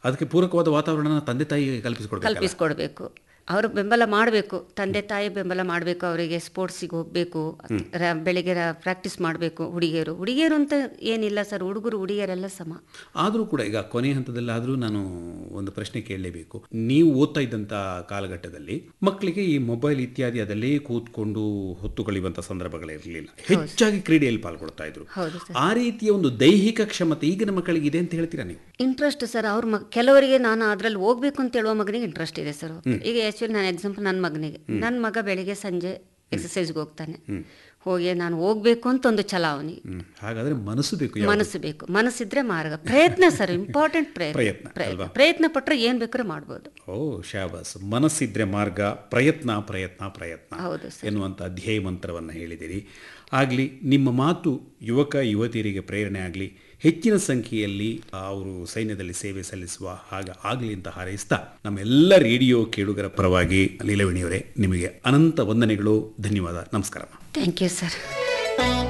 ಅದಕ್ಕೆ ಪೂರಕವಾದ ವಾತಾವರಣ ತಂದೆ ತಾಯಿ ಕಲ್ಪಿಸಿಕೊಡ್ಬೇಕು ಕಲ್ಪಿಸ್ಕೊಡ್ಬೇಕು ಅವರು ಬೆಂಬಲ ಮಾಡಬೇಕು ತಂದೆ ತಾಯಿ ಬೆಂಬಲ ಮಾಡಬೇಕು ಅವರಿಗೆ ಸ್ಪೋರ್ಟ್ಸಿಗೆ ಹೋಗಬೇಕು ಬೆಳಿಗ್ಗೆ ಪ್ರಾಕ್ಟೀಸ್ ಮಾಡಬೇಕು ಹುಡುಗಿಯರು ಹುಡುಗಿಯರು ಅಂತ ಏನಿಲ್ಲ ಸರ್ ಹುಡುಗರು ಹುಡುಗಿಯರೆಲ್ಲ ಸಮ ಆದರೂ ಕೂಡ ಈಗ ಕೊನೆ ಹಂತದಲ್ಲಾದರೂ ನಾನು ಒಂದು ಪ್ರಶ್ನೆ ಕೇಳಲೇಬೇಕು ನೀವು ಓದ್ತಾ ಇದ್ದಂಥ ಕಾಲಘಟ್ಟದಲ್ಲಿ ಮಕ್ಕಳಿಗೆ ಈ ಮೊಬೈಲ್ ಇತ್ಯಾದಿ ಅದಲ್ಲೇ ಕೂತ್ಕೊಂಡು ಹೊತ್ತು ಕಳೆಯುವಂಥ ಸಂದರ್ಭಗಳಿರಲಿಲ್ಲ ಹೆಚ್ಚಾಗಿ ಕ್ರೀಡೆಯಲ್ಲಿ ಪಾಲ್ಗೊಳ್ತಾ ಇದ್ರು ಹೌದು ಆ ರೀತಿಯ ಒಂದು ದೈಹಿಕ ಕ್ಷಮತೆ ಈಗಿನ ಮಕ್ಕಳಿಗೆ ಇದೆ ಅಂತ ಹೇಳ್ತೀರಾ ನೀವು ಇಂಟ್ರೆಸ್ಟ್ ಸರ್ ಅವ್ರ ಮಗ್ ಕೆಲವರಿಗೆ ನಾನು ಅದ್ರಲ್ಲಿ ಹೋಗ್ಬೇಕು ಅಂತ ಹೇಳುವ ಮಗನಿಗೆ ಇಂಟ್ರೆಸ್ಟ್ ಇದೆ ಸರ್ ಈಗ ಆ್ಯಕ್ಚುಲಿ ನಾನು ಎಕ್ಸಾಂಪಲ್ ನನ್ನ ಮಗನಿಗೆ ನನ್ನ ಮಗ ಬೆಳಿಗ್ಗೆ ಸಂಜೆ ಎಕ್ಸಸೈಸ್ಗೆ ಹೋಗ್ತಾನೆ ಹೋಗಿ ನಾನು ಹೋಗ್ಬೇಕು ಅಂತ ಒಂದು ಛಲ ಅವನಿಗೆ ಹ್ಮ್. ಹಾಗಾದ್ರೆ ಮನಸ್ಸು ಬೇಕು ಯಾವ್ದು? ಮನಸ್ಸು ಬೇಕು ಮನಸ್ಸಿದ್ರೆ ಮಾರ್ಗ ಪ್ರಯತ್ನ ಸರ್ ಇಂಪಾರ್ಟೆಂಟ್ ಪ್ರಯತ್ನ, ಪ್ರಯತ್ನ ಅಲ್ವಾ? ಪ್ರಯತ್ನ ಪ್ರಯತ್ನ ಪಟ್ಟರೆ ಏನು ಬೇಕಾದ್ರೂ ಮಾಡ್ಬೋದು ಓ ಶಾಬಾಸ್ ಮನಸ್ಸಿದ್ರೆ ಮಾರ್ಗ ಪ್ರಯತ್ನ ಪ್ರಯತ್ನ ಪ್ರಯತ್ನ ಹೌದು ಸರ್ ಎನ್ನುವಂಥ ಧ್ಯೇಯ ಮಂತ್ರವನ್ನು ಹೇಳಿದಿರಿ ಆಗಲಿ ನಿಮ್ಮ ಮಾತು ಯುವಕ ಯುವತಿಯರಿಗೆ ಪ್ರೇರಣೆ ಆಗಲಿ ಹೆಚ್ಚಿನ ಸಂಖ್ಯೆಯಲ್ಲಿ ಅವರು ಸೈನ್ಯದಲ್ಲಿ ಸೇವೆ ಸಲ್ಲಿಸುವ ಹಾಗೆ ಆಗಲಿ ಅಂತ ಹಾರೈಸ್ತಾ ನಮ್ಮೆಲ್ಲ ರೇಡಿಯೋ ಕೇಳುಗರ ಪರವಾಗಿ ಲೀಲವೇಣಿಯವರೇ ನಿಮಗೆ ಅನಂತ ವಂದನೆಗಳು ಧನ್ಯವಾದ ನಮಸ್ಕಾರ ಥ್ಯಾಂಕ್ ಯು ಸರ್